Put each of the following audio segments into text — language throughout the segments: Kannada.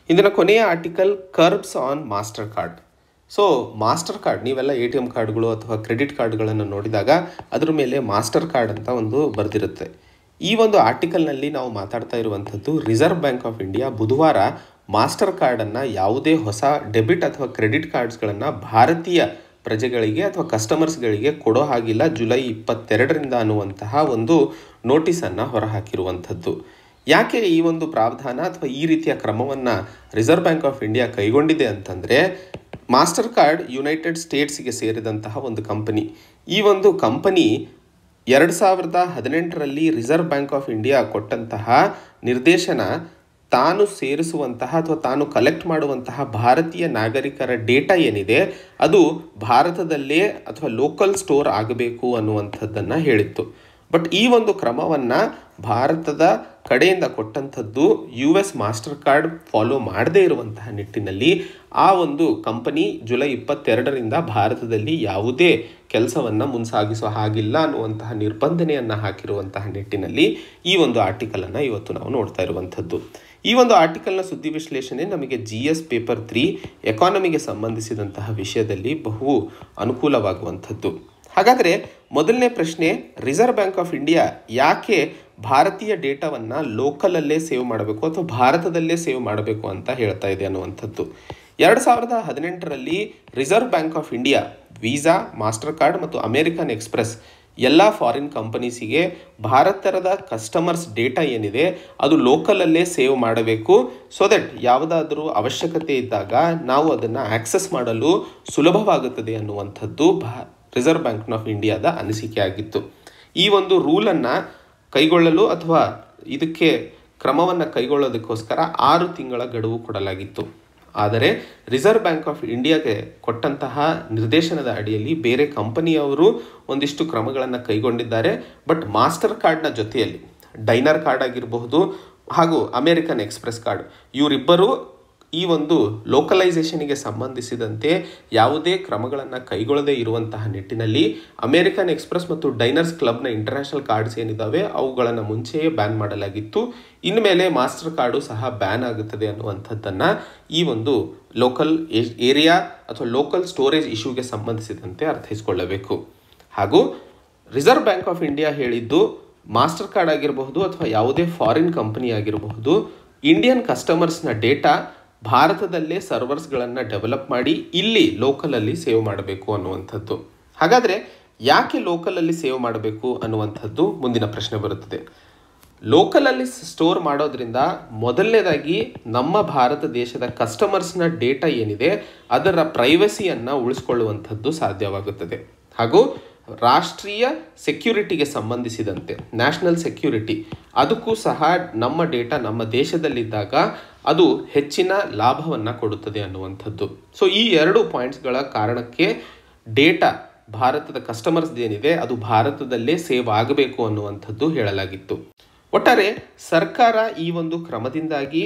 ಇಂದಿನ ಕೊನೆಯ article curbs on master card so master card ನೀವೆಲ್ಲ ಎ ಟಿ ಎಮ್ ಕಾರ್ಡ್ಗಳು ಅಥವಾ ಕ್ರೆಡಿಟ್ ಕಾರ್ಡ್ಗಳನ್ನು ನೋಡಿದಾಗ ಅದ್ರ ಮೇಲೆ ಮಾಸ್ಟರ್ ಕಾರ್ಡ್ ಅಂತ ಒಂದು ಬರೆದಿರುತ್ತೆ ಈ ಒಂದು ಆರ್ಟಿಕಲ್ನಲ್ಲಿ ನಾವು ಮಾತಾಡ್ತಾ ಇರುವಂಥದ್ದು ರಿಸರ್ವ್ ಬ್ಯಾಂಕ್ ಆಫ್ ಇಂಡಿಯಾ ಬುಧವಾರ ಮಾಸ್ಟರ್ ಕಾರ್ಡನ್ನು ಯಾವುದೇ ಹೊಸ ಡೆಬಿಟ್ ಅಥವಾ ಕ್ರೆಡಿಟ್ ಕಾರ್ಡ್ಸ್ಗಳನ್ನು ಭಾರತೀಯ ಪ್ರಜೆಗಳಿಗೆ ಅಥವಾ ಕಸ್ಟಮರ್ಸ್ಗಳಿಗೆ ಕೊಡೋ ಹಾಗಿಲ್ಲ ಜುಲೈ ಇಪ್ಪತ್ತೆರಡರಿಂದ ಅನ್ನುವಂತಹ ಒಂದು ನೋಟಿಸನ್ನು ಹೊರಹಾಕಿರುವಂಥದ್ದು ಯಾಕೆ ಈ ಒಂದು ಪ್ರಾವಧಾನ ಅಥವಾ ಈ ರೀತಿಯ ಕ್ರಮವನ್ನು ರಿಸರ್ವ್ ಬ್ಯಾಂಕ್ ಆಫ್ ಇಂಡಿಯಾ ಕೈಗೊಂಡಿದೆ ಅಂತಂದರೆ ಮಾಸ್ಟರ್ ಕಾರ್ಡ್ ಯುನೈಟೆಡ್ ಸ್ಟೇಟ್ಸ್ಗೆ ಸೇರಿದಂತಹ ಒಂದು ಕಂಪನಿ ಈ ಒಂದು ಕಂಪನಿ ಎರಡು ಸಾವಿರದ ಹದಿನೆಂಟರಲ್ಲಿ ರಿಸರ್ವ್ ಬ್ಯಾಂಕ್ ಆಫ್ ಇಂಡಿಯಾ ಕೊಟ್ಟಂತಹ ನಿರ್ದೇಶನ ತಾನು ಸೇರಿಸುವಂತಹ ಅಥವಾ ತಾನು ಕಲೆಕ್ಟ್ ಮಾಡುವಂತಹ ಭಾರತೀಯ ನಾಗರಿಕರ ಡೇಟಾ ಏನಿದೆ ಅದು ಭಾರತದಲ್ಲೇ ಅಥವಾ ಲೋಕಲ್ ಸ್ಟೋರ್ ಆಗಬೇಕು ಅನ್ನುವಂಥದ್ದನ್ನು ಹೇಳಿತ್ತು ಬಟ್ ಈ ಒಂದು ಕ್ರಮವನ್ನು ಭಾರತದ ಕಡೆಯಿಂದ ಕೊಟ್ಟಂಥದ್ದು U S master card follow ಮಾಡದೇ ಇರುವಂತಹ ನಿಟ್ಟಿನಲ್ಲಿ ಆ ಒಂದು ಕಂಪನಿ ಜುಲೈ ಇಪ್ಪತ್ತೆರಡರಿಂದ ಭಾರತದಲ್ಲಿ ಯಾವುದೇ ಕೆಲಸವನ್ನು ಮುನ್ಸಾಗಿಸೋ ಹಾಗಿಲ್ಲ ಅನ್ನುವಂತಹ ನಿರ್ಬಂಧನೆಯನ್ನು ಹಾಕಿರುವಂತಹ ನಿಟ್ಟಿನಲ್ಲಿ ಈ ಒಂದು ಆರ್ಟಿಕಲನ್ನು ಇವತ್ತು ನಾವು ನೋಡ್ತಾ ಇರುವಂಥದ್ದು ಈ ಒಂದು ಆರ್ಟಿಕಲ್ನ ಸುದ್ದಿ ವಿಶ್ಲೇಷಣೆ ನಮಗೆ ಜಿ ಎಸ್ ಪೇಪರ್ ತ್ರೀ ಎಕಾನಮಿಗೆ ಸಂಬಂಧಿಸಿದಂತಹ ವಿಷಯದಲ್ಲಿ ಬಹು ಅನುಕೂಲವಾಗುವಂಥದ್ದು ಹಾಗಾದರೆ ಮೊದಲನೇ ಪ್ರಶ್ನೆ ರಿಸರ್ವ್ ಬ್ಯಾಂಕ್ ಆಫ್ ಇಂಡಿಯಾ ಯಾಕೆ ಭಾರತೀಯ ಡೇಟಾವನ್ನು ಲೋಕಲಲ್ಲೇ ಸೇವ್ ಮಾಡಬೇಕು ಅಥವಾ ಭಾರತದಲ್ಲೇ ಸೇವ್ ಮಾಡಬೇಕು ಅಂತ ಹೇಳ್ತಾ ಇದೆ ಅನ್ನುವಂಥದ್ದು ಎರಡು ಸಾವಿರದ ಹದಿನೆಂಟರಲ್ಲಿ reserve bank of India visa master card ಮತ್ತು ಅಮೇರಿಕನ್ ಎಕ್ಸ್ಪ್ರೆಸ್ ಎಲ್ಲ ಫಾರಿನ್ ಕಂಪನೀಸಿಗೆ ಭಾರತದ ಕಸ್ಟಮರ್ಸ್ ಡೇಟಾ ಏನಿದೆ ಅದು ಲೋಕಲಲ್ಲೇ ಸೇವ್ ಮಾಡಬೇಕು ಸೊ ದಟ್ ಯಾವುದಾದ್ರೂ ಅವಶ್ಯಕತೆ ಇದ್ದಾಗ ನಾವು ಅದನ್ನು ಆಕ್ಸೆಸ್ ಮಾಡಲು ಸುಲಭವಾಗುತ್ತದೆ ಅನ್ನುವಂಥದ್ದು ಭಾ ರಿಸರ್ವ್ ಬ್ಯಾಂಕ್ ಆಫ್ ಇಂಡಿಯಾದ ಅನಿಸಿಕೆ ಆಗಿತ್ತು ಈ ಒಂದು ರೂಲನ್ನು ಕೈಗೊಳ್ಳಲು ಅಥವಾ ಇದಕ್ಕೆ ಕ್ರಮವನ್ನು ಕೈಗೊಳ್ಳೋದಕ್ಕೋಸ್ಕರ ಆರು ತಿಂಗಳ ಗಡುವು ಕೊಡಲಾಗಿತ್ತು ಆದರೆ ರಿಸರ್ವ್ ಬ್ಯಾಂಕ್ ಆಫ್ ಇಂಡಿಯಾಗೆ ಕೊಟ್ಟಂತಹ ನಿರ್ದೇಶನದ ಅಡಿಯಲ್ಲಿ ಬೇರೆ ಕಂಪನಿಯವರು ಒಂದಿಷ್ಟು ಕ್ರಮಗಳನ್ನು ಕೈಗೊಂಡಿದ್ದಾರೆ ಬಟ್ ಮಾಸ್ಟರ್ ಕಾರ್ಡ್ನ ಜೊತೆಯಲ್ಲಿ ಡೈನರ್ ಕಾರ್ಡ್ ಆಗಿರಬಹುದು ಹಾಗೂ ಅಮೇರಿಕನ್ ಎಕ್ಸ್ಪ್ರೆಸ್ ಕಾರ್ಡ್ ಇವರಿಬ್ಬರು ಈ ಒಂದು ಲೋಕಲೈಸೇಷನ್ಗೆ ಸಂಬಂಧಿಸಿದಂತೆ ಯಾವುದೇ ಕ್ರಮಗಳನ್ನು ಕೈಗೊಳ್ಳದೇ ಇರುವಂತಹ ನಿಟ್ಟಿನಲ್ಲಿ ಅಮೇರಿಕನ್ ಎಕ್ಸ್ಪ್ರೆಸ್ ಮತ್ತು ಡೈನರ್ಸ್ ಕ್ಲಬ್ನ ಇಂಟರ್ನ್ಯಾಷನಲ್ ಕಾರ್ಡ್ಸ್ ಏನಿದ್ದಾವೆ ಅವುಗಳನ್ನು ಮುಂಚೆಯೇ ಬ್ಯಾನ್ ಮಾಡಲಾಗಿತ್ತು ಇನ್ಮೇಲೆ ಮಾಸ್ಟರ್ ಕಾರ್ಡು ಸಹ ಬ್ಯಾನ್ ಆಗುತ್ತದೆ ಅನ್ನುವಂಥದ್ದನ್ನು ಈ ಒಂದು ಲೋಕಲ್ ಏರಿಯಾ ಅಥವಾ ಲೋಕಲ್ ಸ್ಟೋರೇಜ್ ಇಶ್ಯೂಗೆ ಸಂಬಂಧಿಸಿದಂತೆ ಅರ್ಥೈಸಿಕೊಳ್ಳಬೇಕು ಹಾಗೂ ರಿಸರ್ವ್ ಬ್ಯಾಂಕ್ ಆಫ್ ಇಂಡಿಯಾ ಹೇಳಿದ್ದು ಮಾಸ್ಟರ್ ಕಾರ್ಡ್ ಆಗಿರಬಹುದು ಅಥವಾ ಯಾವುದೇ ಫಾರಿನ್ ಕಂಪನಿ ಆಗಿರಬಹುದು ಇಂಡಿಯನ್ ಕಸ್ಟಮರ್ಸ್ನ ಡೇಟಾ ಭಾರತದಲ್ಲೇ ಸರ್ವರ್ಸ್ಗಳನ್ನು ಡೆವಲಪ್ ಮಾಡಿ ಇಲ್ಲಿ ಲೋಕಲಲ್ಲಿ ಸೇವ್ ಮಾಡಬೇಕು ಅನ್ನುವಂಥದ್ದು ಹಾಗಾದರೆ ಯಾಕೆ ಲೋಕಲಲ್ಲಿ ಸೇವ್ ಮಾಡಬೇಕು ಅನ್ನುವಂಥದ್ದು ಮುಂದಿನ ಪ್ರಶ್ನೆ ಬರುತ್ತದೆ ಲೋಕಲಲ್ಲಿ ಸ್ಟೋರ್ ಮಾಡೋದ್ರಿಂದ ಮೊದಲನೇದಾಗಿ ನಮ್ಮ ಭಾರತ ದೇಶದ ಕಸ್ಟಮರ್ಸ್ನ ಡೇಟಾ ಏನಿದೆ ಅದರ ಪ್ರೈವಸಿಯನ್ನು ಉಳಿಸ್ಕೊಳ್ಳುವಂಥದ್ದು ಸಾಧ್ಯವಾಗುತ್ತದೆ ಹಾಗೂ ರಾಷ್ಟ್ರೀಯ ಸೆಕ್ಯೂರಿಟಿಗೆ ಸಂಬಂಧಿಸಿದಂತೆ ನ್ಯಾಷನಲ್ ಸೆಕ್ಯೂರಿಟಿ ಅದಕ್ಕೂ ಸಹ ನಮ್ಮ ಡೇಟಾ ನಮ್ಮ ದೇಶದಲ್ಲಿದ್ದಾಗ ಅದು ಹೆಚ್ಚಿನ ಲಾಭವನ್ನು ಕೊಡುತ್ತದೆ ಅನ್ನುವಂಥದ್ದು ಸೊ ಈ ಎರಡು ಪಾಯಿಂಟ್ಸ್ಗಳ ಕಾರಣಕ್ಕೆ ಡೇಟಾ ಭಾರತದ ಕಸ್ಟಮರ್ಸ್ ಏನಿದೆ ಅದು ಭಾರತದಲ್ಲೇ ಸೇವ್ ಆಗಬೇಕು ಅನ್ನುವಂಥದ್ದು ಹೇಳಲಾಗಿತ್ತು ಒಟ್ಟಾರೆ ಸರ್ಕಾರ ಈ ಒಂದು ಕ್ರಮದಿಂದಾಗಿ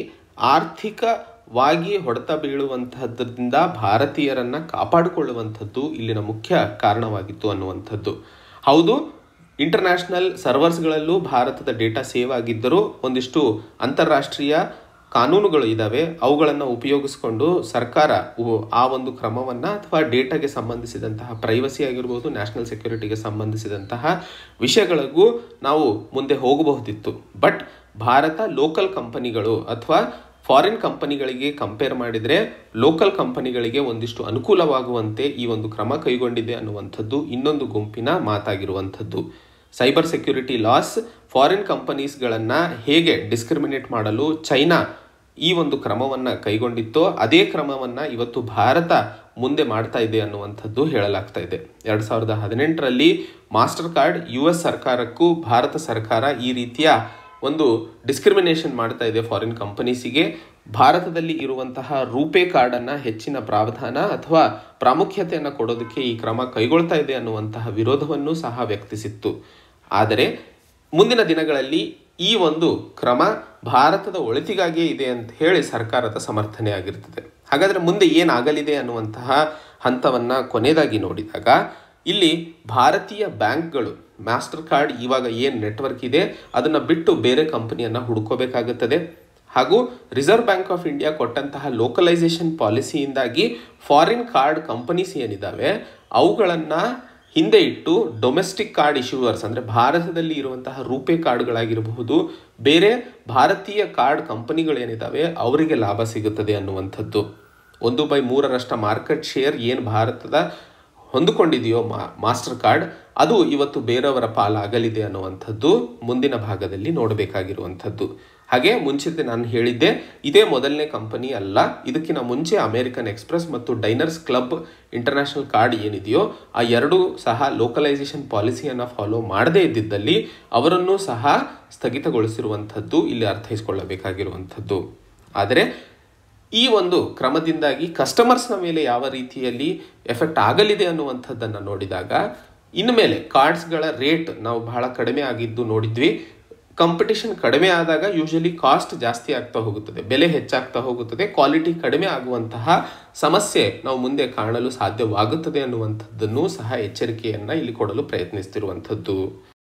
ಆರ್ಥಿಕವಾಗಿ ಹೊಡೆತ ಬೀಳುವಂತಹದ್ರಿಂದ ಭಾರತೀಯರನ್ನು ಕಾಪಾಡಿಕೊಳ್ಳುವಂಥದ್ದು ಇಲ್ಲಿನ ಮುಖ್ಯ ಕಾರಣವಾಗಿತ್ತು ಅನ್ನುವಂಥದ್ದು ಹೌದು ಇಂಟರ್ನ್ಯಾಷನಲ್ ಸರ್ವರ್ಸ್ಗಳಲ್ಲೂ ಭಾರತದ ಡೇಟಾ ಸೇವ್ ಆಗಿದ್ದರೂ ಒಂದಿಷ್ಟು ಅಂತಾರಾಷ್ಟ್ರೀಯ ಕಾನೂನುಗಳು ಇದ್ದಾವೆ ಅವುಗಳನ್ನು ಉಪಯೋಗಿಸಿಕೊಂಡು ಸರ್ಕಾರ ಆ ಒಂದು ಕ್ರಮವನ್ನು ಅಥವಾ ಡೇಟಾಗೆ ಸಂಬಂಧಿಸಿದಂತಹ ಪ್ರೈವಸಿ ಆಗಿರ್ಬೋದು ನ್ಯಾಷನಲ್ ಸೆಕ್ಯೂರಿಟಿಗೆ ಸಂಬಂಧಿಸಿದಂತಹ ವಿಷಯಗಳಿಗೂ ನಾವು ಮುಂದೆ ಹೋಗಬಹುದಿತ್ತು ಬಟ್ ಭಾರತ ಲೋಕಲ್ ಕಂಪನಿಗಳು ಅಥವಾ ಫಾರಿನ್ ಕಂಪನಿಗಳಿಗೆ ಕಂಪೇರ್ ಮಾಡಿದರೆ ಲೋಕಲ್ ಕಂಪನಿಗಳಿಗೆ ಒಂದಿಷ್ಟು ಅನುಕೂಲವಾಗುವಂತೆ ಈ ಒಂದು ಕ್ರಮ ಕೈಗೊಂಡಿದೆ ಅನ್ನುವಂಥದ್ದು ಇನ್ನೊಂದು ಗುಂಪಿನ ಮಾತಾಗಿರುವಂಥದ್ದು ಸೈಬರ್ ಸೆಕ್ಯೂರಿಟಿ ಲಾಸ್ ಫಾರಿನ್ ಕಂಪನೀಸ್ಗಳನ್ನು ಹೇಗೆ ಡಿಸ್ಕ್ರಿಮಿನೇಟ್ ಮಾಡಲು ಚೈನಾ ಈ ಒಂದು ಕ್ರಮವನ್ನು ಕೈಗೊಂಡಿತ್ತೋ ಅದೇ ಕ್ರಮವನ್ನು ಇವತ್ತು ಭಾರತ ಮುಂದೆ ಮಾಡ್ತಾ ಇದೆ ಅನ್ನುವಂಥದ್ದು ಹೇಳಲಾಗ್ತಾ ಇದೆ ಎರಡು ಸಾವಿರದ ಹದಿನೆಂಟರಲ್ಲಿ ಮಾಸ್ಟರ್ ಕಾರ್ಡ್ ಯು ಎಸ್ ಸರ್ಕಾರಕ್ಕೂ ಭಾರತ ಸರ್ಕಾರ ಈ ರೀತಿಯ ಒಂದು ಡಿಸ್ಕ್ರಿಮಿನೇಷನ್ ಮಾಡ್ತಾ ಇದೆ ಫಾರಿನ್ ಕಂಪನೀಸಿಗೆ ಭಾರತದಲ್ಲಿ ಇರುವಂತಹ ರೂಪೇ ಕಾರ್ಡನ್ನು ಹೆಚ್ಚಿನ ಪ್ರಾವಧಾನ ಅಥವಾ ಪ್ರಾಮುಖ್ಯತೆಯನ್ನು ಕೊಡೋದಕ್ಕೆ ಈ ಕ್ರಮ ಕೈಗೊಳ್ತಾ ಇದೆ ಅನ್ನುವಂತಹ ವಿರೋಧವನ್ನು ಸಹ ವ್ಯಕ್ತಿಸಿತ್ತು ಆದರೆ ಮುಂದಿನ ದಿನಗಳಲ್ಲಿ ಈ ಒಂದು ಕ್ರಮ ಭಾರತದ ಒಳಿತಿಗಾಗಿಯೇ ಇದೆ ಅಂತ ಹೇಳಿ ಸರ್ಕಾರದ ಸಮರ್ಥನೆ ಆಗಿರ್ತದೆ ಹಾಗಾದರೆ ಮುಂದೆ ಏನಾಗಲಿದೆ ಅನ್ನುವಂತಹ ಹಂತವನ್ನು ಕೊನೆಯದಾಗಿ ನೋಡಿದಾಗ ಇಲ್ಲಿ ಭಾರತೀಯ ಬ್ಯಾಂಕ್ಗಳು ಮಾಸ್ಟರ್ ಕಾರ್ಡ್ ಇವಾಗ ಏನು ನೆಟ್ವರ್ಕ್ ಇದೆ ಅದನ್ನು ಬಿಟ್ಟು ಬೇರೆ ಕಂಪನಿಯನ್ನು ಹುಡ್ಕೋಬೇಕಾಗುತ್ತದೆ ಹಾಗೂ ರಿಸರ್ವ್ ಬ್ಯಾಂಕ್ ಆಫ್ ಇಂಡಿಯಾ ಕೊಟ್ಟಂತಹ ಲೋಕಲೈಸೇಷನ್ ಪಾಲಿಸಿಯಿಂದಾಗಿ ಫಾರಿನ್ ಕಾರ್ಡ್ ಕಂಪನೀಸ್ ಏನಿದ್ದಾವೆ ಅವುಗಳನ್ನು ಹಿಂದೆ ಇಟ್ಟು ಡೊಮೆಸ್ಟಿಕ್ ಕಾರ್ಡ್ ಇಶ್ಯೂವರ್ಸ್ ಅಂದರೆ ಭಾರತದಲ್ಲಿ ಇರುವಂತಹ ರೂಪೇ ಕಾರ್ಡ್ಗಳಾಗಿರಬಹುದು ಬೇರೆ ಭಾರತೀಯ ಕಾರ್ಡ್ ಕಂಪನಿಗಳೇನಿದ್ದಾವೆ ಅವರಿಗೆ ಲಾಭ ಸಿಗುತ್ತದೆ ಅನ್ನುವಂಥದ್ದು ಒಂದು ಬೈ ಮೂರರಷ್ಟ ಮಾರ್ಕೆಟ್ ಶೇರ್ ಏನು ಭಾರತದ ಹೊಂದಿಕೊಂಡಿದೆಯೋ ಮಾ ಮಾಸ್ಟರ್ ಕಾರ್ಡ್ ಅದು ಇವತ್ತು ಬೇರೆಯವರ ಪಾಲಾಗಲಿದೆ ಅನ್ನುವಂಥದ್ದು ಮುಂದಿನ ಭಾಗದಲ್ಲಿ ನೋಡಬೇಕಾಗಿರುವಂಥದ್ದು ಹಾಗೆ ಮುಂಚಿತೆ ನಾನು ಹೇಳಿದ್ದೆ ಇದೇ ಮೊದಲನೇ ಕಂಪನಿ ಅಲ್ಲ ಇದಕ್ಕಿಂತ ಮುಂಚೆ ಅಮೇರಿಕನ್ ಎಕ್ಸ್ಪ್ರೆಸ್ ಮತ್ತು ಡೈನರ್ಸ್ ಕ್ಲಬ್ ಇಂಟರ್ನ್ಯಾಷನಲ್ ಕಾರ್ಡ್ ಏನಿದೆಯೋ ಆ ಎರಡೂ ಸಹ ಲೋಕಲೈಸೇಷನ್ ಪಾಲಿಸಿಯನ್ನು ಫಾಲೋ ಮಾಡದೇ ಇದ್ದಿದ್ದಲ್ಲಿ ಅವರನ್ನು ಸಹ ಸ್ಥಗಿತಗೊಳಿಸಿರುವಂಥದ್ದು ಇಲ್ಲಿ ಅರ್ಥೈಸಿಕೊಳ್ಳಬೇಕಾಗಿರುವಂಥದ್ದು ಆದರೆ ಈ ಒಂದು ಕ್ರಮದಿಂದಾಗಿ ಕಸ್ಟಮರ್ಸ್ನ ಮೇಲೆ ಯಾವ ರೀತಿಯಲ್ಲಿ ಎಫೆಕ್ಟ್ ಆಗಲಿದೆ ಅನ್ನುವಂಥದ್ದನ್ನು ನೋಡಿದಾಗ ಇನ್ಮೇಲೆ ಕಾರ್ಡ್ಸ್ಗಳ ರೇಟ್ ನಾವು ಬಹಳ ಕಡಿಮೆ ಆಗಿದ್ದು ನೋಡಿದ್ವಿ ಕಾಂಪಿಟೇಷನ್ ಕಡಿಮೆ ಆದಾಗ ಯೂಶಲಿ ಕಾಸ್ಟ್ ಜಾಸ್ತಿ ಆಗ್ತಾ ಹೋಗುತ್ತದೆ ಬೆಲೆ ಹೆಚ್ಚಾಗ್ತಾ ಹೋಗುತ್ತದೆ ಕ್ವಾಲಿಟಿ ಕಡಿಮೆ ಆಗುವಂತಹ ಸಮಸ್ಯೆ ನಾವು ಮುಂದೆ ಕಾಣಲು ಸಾಧ್ಯವಾಗುತ್ತದೆ ಅನ್ನುವಂಥದ್ದನ್ನು ಸಹ ಎಚ್ಚರಿಕೆಯನ್ನು ಇಲ್ಲಿ ಕೊಡಲು ಪ್ರಯತ್ನಿಸ್ತಿರುವಂಥದ್ದು